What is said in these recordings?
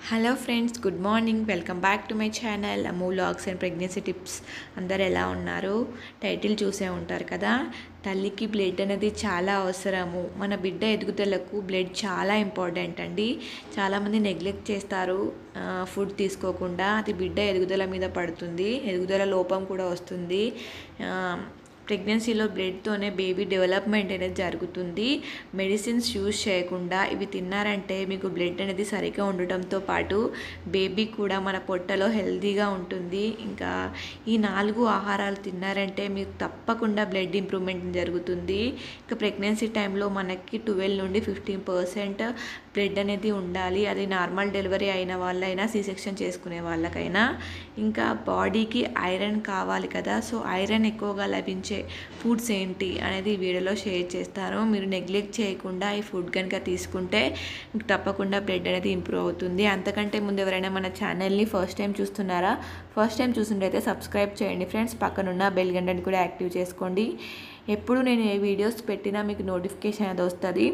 hello friends good morning welcome back to my channel Amu vlogs and pregnancy tips అందరు ఎలా ఉన్నారు title చూసే ఉంటారు కదా తల్లికి బ్లడ్ అనేది చాలా అవసరము మన బిడ్డ ఎదుగుదలకు బ్లడ్ చాలా ఇంపార్టెంట్ అండి చాలామంది నెగ్లెక్ట్ చేస్తారు ఫుడ్ తీసుకోకుండా అది బిడ్డ ఎదుగుదల మీద పడుతుంది ఎదుగుదల లోపం కూడా వస్తుంది ప్రెగ్నెన్సీలో బ్లడ్తోనే బేబీ డెవలప్మెంట్ అనేది జరుగుతుంది మెడిసిన్స్ యూజ్ చేయకుండా ఇవి తిన్నారంటే మీకు బ్లడ్ అనేది సరిగ్గా ఉండటంతో పాటు బేబీ కూడా మన పొట్టలో హెల్తీగా ఉంటుంది ఇంకా ఈ నాలుగు ఆహారాలు తిన్నారంటే మీకు తప్పకుండా బ్లడ్ ఇంప్రూవ్మెంట్ జరుగుతుంది ఇంకా ప్రెగ్నెన్సీ టైంలో మనకి ట్వెల్వ్ నుండి ఫిఫ్టీన్ పర్సెంట్ బ్లడ్ అనేది ఉండాలి అది నార్మల్ డెలివరీ అయిన వాళ్ళైనా సి సెక్షన్ చేసుకునే వాళ్ళకైనా ఇంకా బాడీకి ఐరన్ కావాలి కదా సో ఐరన్ ఎక్కువగా లభించే ఫుడ్స్ ఏంటి అనేది ఈ వీడియోలో షేర్ చేస్తాను మీరు నెగ్లెక్ట్ చేయకుండా ఈ ఫుడ్ కనుక తీసుకుంటే మీకు తప్పకుండా బ్లడ్ అనేది ఇంప్రూవ్ అవుతుంది అంతకంటే ముందు ఎవరైనా మన ఛానల్ని ఫస్ట్ టైం చూస్తున్నారా ఫస్ట్ టైం చూస్తుంటే సబ్స్క్రైబ్ చేయండి ఫ్రెండ్స్ పక్కనున్న బెల్ గంటని కూడా యాక్టివ్ చేసుకోండి ఎప్పుడు నేను ఏ వీడియోస్ పెట్టినా మీకు నోటిఫికేషన్ అనేది వస్తుంది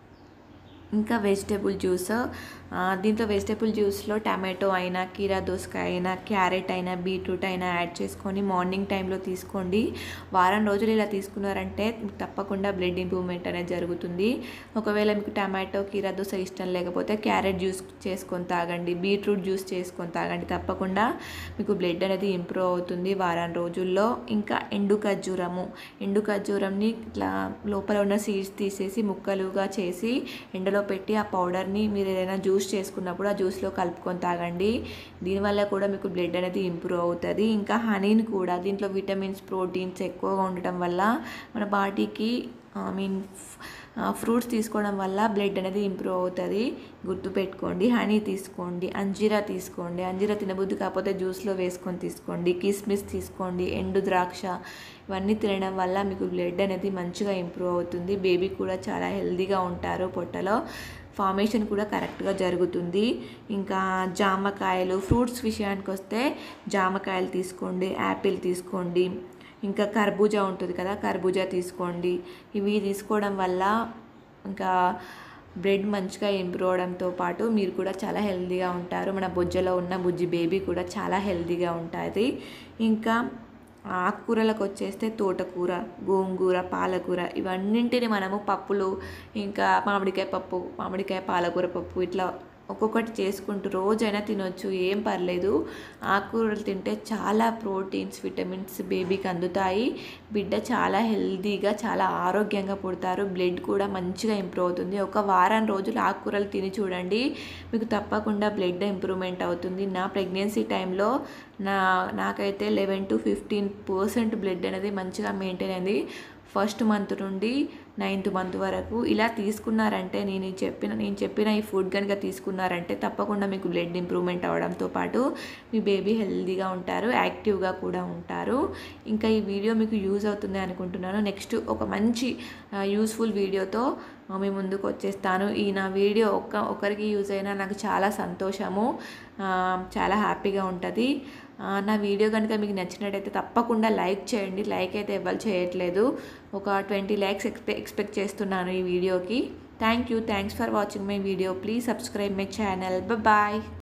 ఇంకా వెజిటేబుల్ జ్యూస్ దీంట్లో వెజిటేబుల్ జ్యూస్లో టమాటో అయినా కీరా దోసకాయ అయినా క్యారెట్ అయినా బీట్రూట్ అయినా యాడ్ చేసుకొని మార్నింగ్ టైంలో తీసుకోండి వారం రోజులు ఇలా తీసుకున్నారంటే మీకు తప్పకుండా బ్లడ్ ఇంప్రూవ్మెంట్ అనేది జరుగుతుంది ఒకవేళ మీకు టమాటో కీరా దోస ఇష్టం లేకపోతే క్యారెట్ జ్యూస్ చేసుకొని తాగండి బీట్రూట్ జ్యూస్ చేసుకొని తాగండి తప్పకుండా మీకు బ్లడ్ అనేది ఇంప్రూవ్ అవుతుంది వారం రోజుల్లో ఇంకా ఎండు ఖర్జూరము ఎండు ఖర్జూరంని ఇట్లా లోపల ఉన్న సీడ్స్ తీసేసి ముక్కలుగా చేసి ఎండలో పెట్టి ఆ పౌడర్ని మీరు ఏదైనా జ్యూస్ చేసుకున్నప్పుడు ఆ జ్యూస్లో కలుపుకొని తాగండి దీనివల్ల కూడా మీకు బ్లడ్ అనేది ఇంప్రూవ్ అవుతుంది ఇంకా హనీని కూడా దీంట్లో విటమిన్స్ ప్రోటీన్స్ ఎక్కువగా ఉండటం వల్ల మన బాడీకి ఐ మీన్ ఫ్రూట్స్ తీసుకోవడం వల్ల బ్లడ్ అనేది ఇంప్రూవ్ అవుతుంది గుర్తుపెట్టుకోండి హనీ తీసుకోండి అంజీరా తీసుకోండి అంజీరా తినబుద్ధి కాకపోతే జ్యూస్లో వేసుకొని తీసుకోండి కిస్మిస్ తీసుకోండి ఎండు ద్రాక్ష ఇవన్నీ తినడం వల్ల మీకు బ్లడ్ అనేది మంచిగా ఇంప్రూవ్ అవుతుంది బేబీ కూడా చాలా హెల్తీగా ఉంటారు పొట్టలో ఫార్మేషన్ కూడా కరెక్ట్గా జరుగుతుంది ఇంకా జామకాయలు ఫ్రూట్స్ విషయానికి వస్తే జామకాయలు తీసుకోండి యాపిల్ తీసుకోండి ఇంకా కర్బూజా ఉంటుంది కదా కర్బూజా తీసుకోండి ఇవి తీసుకోవడం వల్ల ఇంకా బ్లడ్ మంచిగా ఇంప్రూవ్ అవడంతో పాటు మీరు కూడా చాలా హెల్తీగా ఉంటారు మన బొజ్జలో ఉన్న బుజ్జి బేబీ కూడా చాలా హెల్తీగా ఉంటుంది ఇంకా ఆకుకూరలకు వచ్చేస్తే తోటకూర గోంగూర పాలకూర ఇవన్నింటిని మనము పప్పులు ఇంకా మామిడికాయ పప్పు మామిడికాయ పాలకూర పప్పు ఇట్లా ఒక్కొక్కటి చేసుకుంటూ రోజైనా తినొచ్చు ఏం పర్లేదు ఆకుకూరలు తింటే చాలా ప్రోటీన్స్ విటమిన్స్ బేబీకి అందుతాయి బిడ్డ చాలా హెల్తీగా చాలా ఆరోగ్యంగా పుడతారు బ్లడ్ కూడా మంచిగా ఇంప్రూవ్ అవుతుంది ఒక వారం రోజులు ఆకుకూరలు తిని చూడండి మీకు తప్పకుండా బ్లడ్ ఇంప్రూవ్మెంట్ అవుతుంది నా ప్రెగ్నెన్సీ టైంలో నా నాకైతే eleven to fifteen percent blood అనేది మంచిగా మెయింటైన్ అయింది ఫస్ట్ మంత్ నుండి నైన్త్ మంత్ వరకు ఇలా తీసుకున్నారంటే నేను చెప్పిన నేను చెప్పిన ఈ ఫుడ్ కనుక తీసుకున్నారంటే తప్పకుండా మీకు బ్లడ్ ఇంప్రూవ్మెంట్ అవడంతో పాటు మీ బేబీ హెల్తీగా ఉంటారు యాక్టివ్గా కూడా ఉంటారు ఇంకా ఈ వీడియో మీకు యూజ్ అవుతుంది అనుకుంటున్నాను నెక్స్ట్ ఒక మంచి యూస్ఫుల్ వీడియోతో మీ ముందుకు వచ్చేస్తాను ఈ నా వీడియో ఒక్క ఒకరికి యూజ్ అయినా నాకు చాలా సంతోషము చాలా హ్యాపీగా ఉంటుంది నా వీడియో కనుక మీకు నచ్చినట్టయితే తప్పకుండా లైక్ చేయండి లైక్ అయితే ఎవరు చేయట్లేదు ఒక ట్వంటీ లైక్స్ ఎక్స్పెక్ట్ ఎక్స్పెక్ట్ చేస్తున్నాను ఈ వీడియోకి thank you thanks for watching my video please subscribe my channel bye